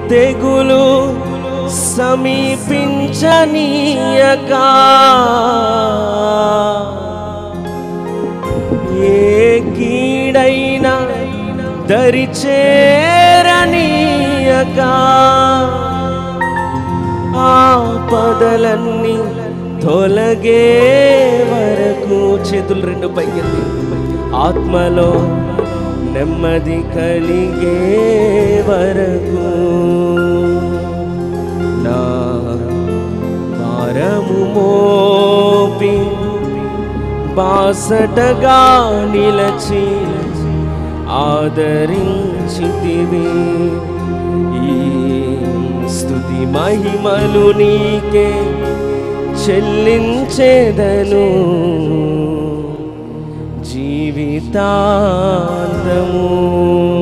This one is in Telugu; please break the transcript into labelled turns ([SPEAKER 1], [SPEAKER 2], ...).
[SPEAKER 1] తెగులు సమీపించనీయక ఏ కీడైనా దరిచేరనీయక ఆపదలన్నీ తొలగే వరకు చేతులు రెండు పైకెత్తి ఆత్మలో నెమ్మది కలిగే వరకు నా భారము మోపి బాసటగా నిలచి ఆదరించితివి ఈ స్తుతి మహిమలు నీకే చెల్లించేదను జీవితాంతము